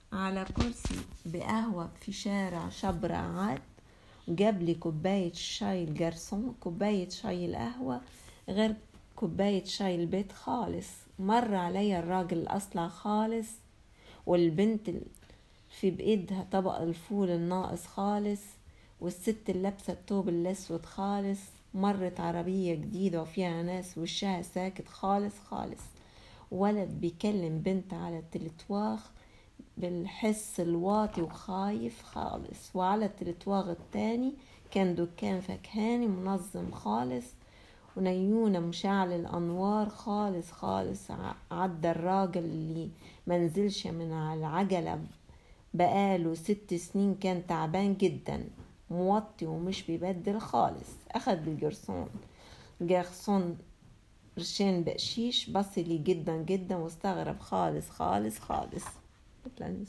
على كرسي بقهوة في شارع شبرا عاد وجاب لي كوباية شاي الجرسون كوباية شاي القهوة غير كوباية شاي البيت خالص مر عليا الراجل الأصلع خالص والبنت في بإيدها طبق الفول الناقص خالص والست اللي لابسة التوب الأسود خالص مرت عربية جديدة وفيها ناس وشها ساكت خالص خالص ولد بيكلم بنت على التلتواخ بالحس الواطي وخايف خالص وعلى التلتواغ التاني كان دكان فكهاني منظم خالص ونيونة مشعل الأنوار خالص خالص عدى الراجل اللي منزلش من على العجلة بقاله ست سنين كان تعبان جدا موطي ومش بيبدل خالص أخد بالجرسون الجرسون قرشين بقشيش بصلي جدا جدا واستغرب خالص خالص خالص